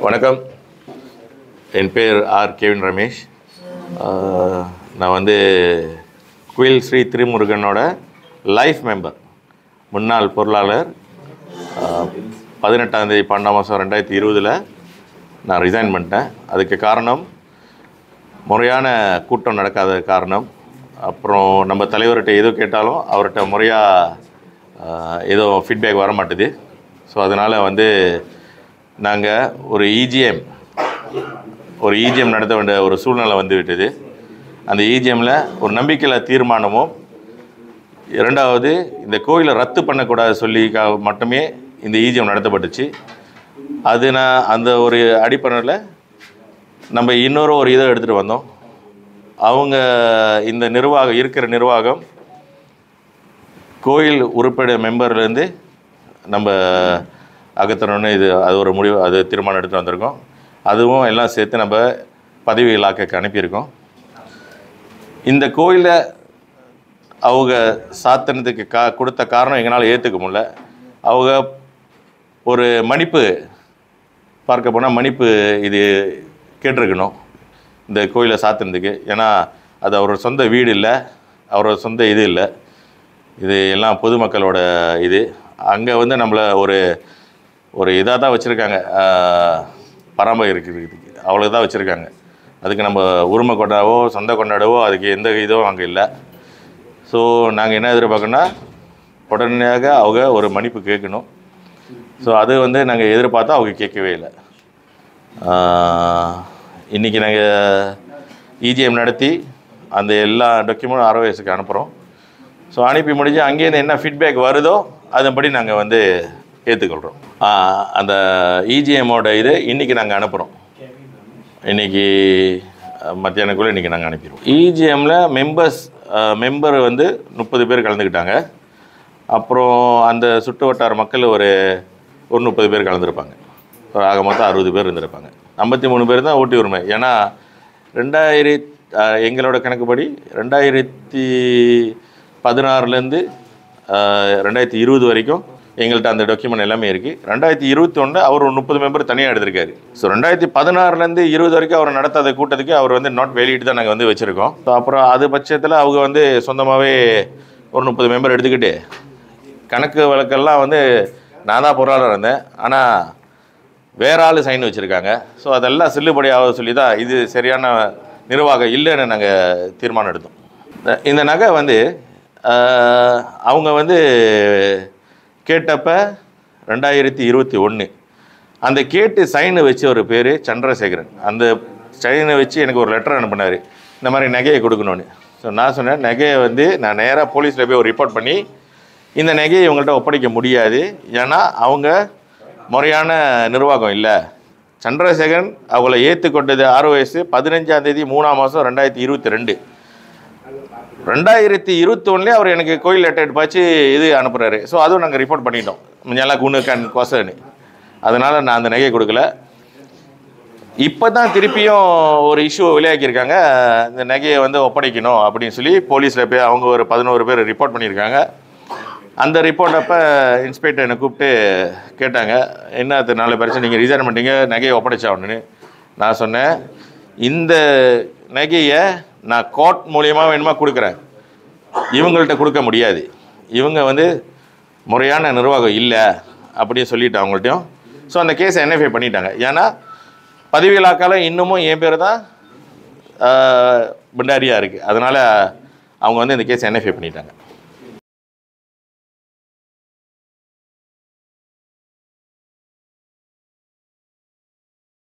வணக்கம் என் பேர் R Gavin Ramesh ஆஹ், நான் வந்து குயில் ஸ்ரீ திருமுருகனோட லைஃப் மெம்பர் முன்னாள் பொருளாளர் பதினெட்டாம் தேதி பன்னெண்டாம் மாதம் ரெண்டாயிரத்தி இருபதில் நான் ரிசைன் பண்ணிட்டேன் அதுக்கு காரணம் முறையான கூட்டம் நடக்காத காரணம் அப்புறம் நம்ம தலைவர்கிட்ட எது கேட்டாலும் அவர்கிட்ட முறையாக ஏதோ ஃபீட்பேக் வர மாட்டுது ஸோ அதனால் வந்து நாங்கள் ஒரு இஜிஎம் ஒரு இஜிஎம் நடத்த வேண்டிய ஒரு சூழ்நிலை வந்து விட்டது அந்த இஜிஎம்மில் ஒரு நம்பிக்கையில் தீர்மானமும் இரண்டாவது இந்த கோயிலை ரத்து பண்ணக்கூடாது சொல்லி கா- மட்டுமே இந்த ஈஜியம் நடத்தப்பட்டுச்சு அது நான் அந்த ஒரு அடிப்படையில் நம்ம இன்னொரு ஒரு இதை எடுத்துகிட்டு வந்தோம் அவங்க இந்த நிர்வாகம் இருக்கிற நிர்வாகம் கோயில் உறுப்பினர் மெம்பர்லேருந்து நம்ம அகத்தணும்னு இது அது ஒரு முடிவு அது தீர்மானம் எடுத்து வந்திருக்கோம் அதுவும் எல்லாம் சேர்த்து நம்ம பதவி இலாக்கைக்கு அனுப்பியிருக்கோம் இந்த கோயிலை அவங்க சாத்தினதுக்கு கா கொடுத்த காரணம் எங்களால் ஏற்றுக்க முடியல அவங்க ஒரு மன்னிப்பு பார்க்க போனால் மன்னிப்பு இது கேட்டிருக்கணும் இந்த கோயிலை சாத்தினதுக்கு ஏன்னா அது அவரோட சொந்த வீடு இல்லை அவரோட சொந்த இது இல்லை இது எல்லாம் பொதுமக்களோட இது அங்கே வந்து நம்மளை ஒரு ஒரு இதாக தான் வச்சுருக்காங்க பராமரிக்கிறதுக்கு அவ்வளோ தான் வச்சுருக்காங்க அதுக்கு நம்ம உரிமை கொண்டாடவோ சொந்த கொண்டாடவோ அதுக்கு எந்த இதுவும் அங்கே இல்லை ஸோ நாங்கள் என்ன எதிர்பார்க்கணும்னா உடனடியாக அவங்க ஒரு மன்னிப்பு கேட்கணும் ஸோ அது வந்து நாங்கள் எதிர்பார்த்தா அவங்க கேட்கவே இல்லை இன்றைக்கி நாங்கள் இஜிஎம் நடத்தி அந்த எல்லா டாக்குமெண்ட்டும் ஆர்ஓஎஸ்க்கு அனுப்புகிறோம் ஸோ அனுப்பி முடிஞ்சு அங்கேருந்து என்ன ஃபீட்பேக் வருதோ அதன்படி நாங்கள் வந்து ஏற்றுக்கொள்கிறோம் அந்த இஜிஎம்மோட இது இன்றைக்கி நாங்கள் அனுப்புகிறோம் இன்றைக்கி மத்தியானக்குள்ளே இன்றைக்கி நாங்கள் அனுப்பிடுவோம் இஜிஎம்மில் மெம்பர்ஸ் மெம்பர் வந்து முப்பது பேர் கலந்துக்கிட்டாங்க அப்புறம் அந்த சுற்று வட்டார மக்கள் ஒரு ஒரு முப்பது பேர் கலந்துருப்பாங்க ஒரு ஆக மொத்தம் அறுபது பேர் இருந்திருப்பாங்க ஐம்பத்தி மூணு பேர் தான் ஓட்டி உரிமை ஏன்னா ரெண்டாயிரத்தி எங்களோட கணக்குப்படி ரெண்டாயிரத்தி பதினாறுலேருந்து ரெண்டாயிரத்தி இருபது வரைக்கும் எங்கள்கிட்ட அந்த டாக்குமெண்ட் எல்லாமே இருக்குது ரெண்டாயிரத்தி இருபத்தி ஒன்று அவர் ஒரு முப்பது மெம்பர் தனியாக எடுத்திருக்காரு ஸோ ரெண்டாயிரத்தி பதினாறுலேருந்து இருபது வரைக்கும் அவர் நடத்தாத கூட்டத்துக்கு அவர் வந்து நாட் வெளியிட்டு தான் நாங்கள் வந்து வச்சுருக்கோம் ஸோ அப்புறம் அது பட்சத்தில் அவங்க வந்து சொந்தமாகவே ஒரு முப்பது மெம்பர் எடுத்துக்கிட்டு கணக்கு வழக்கெல்லாம் வந்து நான் தான் பொருளாளர் இருந்தேன் ஆனால் வேற ஆள் சைன் வச்சுருக்காங்க ஸோ அதெல்லாம் செல்லுபடி ஆக சொல்லி தான் இது சரியான நிர்வாகம் இல்லைன்னு நாங்கள் தீர்மானம் எடுத்தோம் இந்த- இந்த நகை வந்து ஆஹ், அவங்க வந்து கேட்டப்ப ரெண்டாயிரத்தி இருபத்தி ஒன்று அந்த கேட்டு சைனு வச்ச ஒரு பேர் சந்திரசேகரன் அந்த சைனை வச்சு எனக்கு ஒரு லெட்டர் அனுப்புனார் இந்த மாதிரி நகையை கொடுக்கணும்னு ஸோ நான் சொன்னேன் நகையை வந்து நான் நேராக போலீஸில் போய் ஒரு ரிப்போர்ட் பண்ணி இந்த நகையை இவங்கள்ட்ட ஒப்படைக்க முடியாது ஏன்னா அவங்க முறையான நிர்வாகம் இல்லை சந்திரசேகரன் அவங்கள ஏற்றுக்கொண்டது ஆர்ஓஎஸ் பதினஞ்சாம் தேதி மூணாம் மாதம் ரெண்டாயிரத்தி இருபத்தி ரெண்டு ரெண்டாயிரத்தி இருபத்தொன்னுலேயே அவர் எனக்கு கோயில் லெட்டர் பாய்ச்சி இது அனுப்புகிறாரு ஸோ அதுவும் நாங்கள் ரிப்போர்ட் பண்ணிட்டோம் முன்னெல்லாம் குணு கண் கொசன்னு அதனால் நான் அந்த நகையை கொடுக்கல இப்போ தான் திருப்பியும் ஒரு இஷ்யூ விளையாக்கியிருக்காங்க இந்த நகையை வந்து ஒப்படைக்கணும் அப்படின்னு சொல்லி போலீஸில் போய் அவங்க ஒரு பதினோரு பேர் ரிப்போர்ட் பண்ணியிருக்காங்க அந்த ரிப்போர்ட் அப்போ இன்ஸ்பெக்டர் என்னை கூப்பிட்டு கேட்டாங்க என்ன அது நாலு பிரச்சனை நீங்கள் ரிசைன் பண்ணிட்டீங்க நகையை ஒப்படைச்சாகணுன்னு நான் சொன்னேன் இந்த நகையை நான் கோர்ட் மூலியமாக வேணுமா கொடுக்குறேன் இவங்கள்ட்ட கொடுக்க முடியாது இவங்க வந்து முறையான நிர்வாகம் இல்லை அப்படின்னு சொல்லிட்டு அவங்கள்ட்டையும் ஸோ அந்த கேஸை என்எஃப்ஐ பண்ணிட்டாங்க ஏன்னா பதவியிலாக்கால இன்னமும் என் பேர் தான் பிண்டாரியாக இருக்குது அதனால் அவங்க வந்து இந்த கேஸ் என்எஃப்ஐ பண்ணிட்டாங்க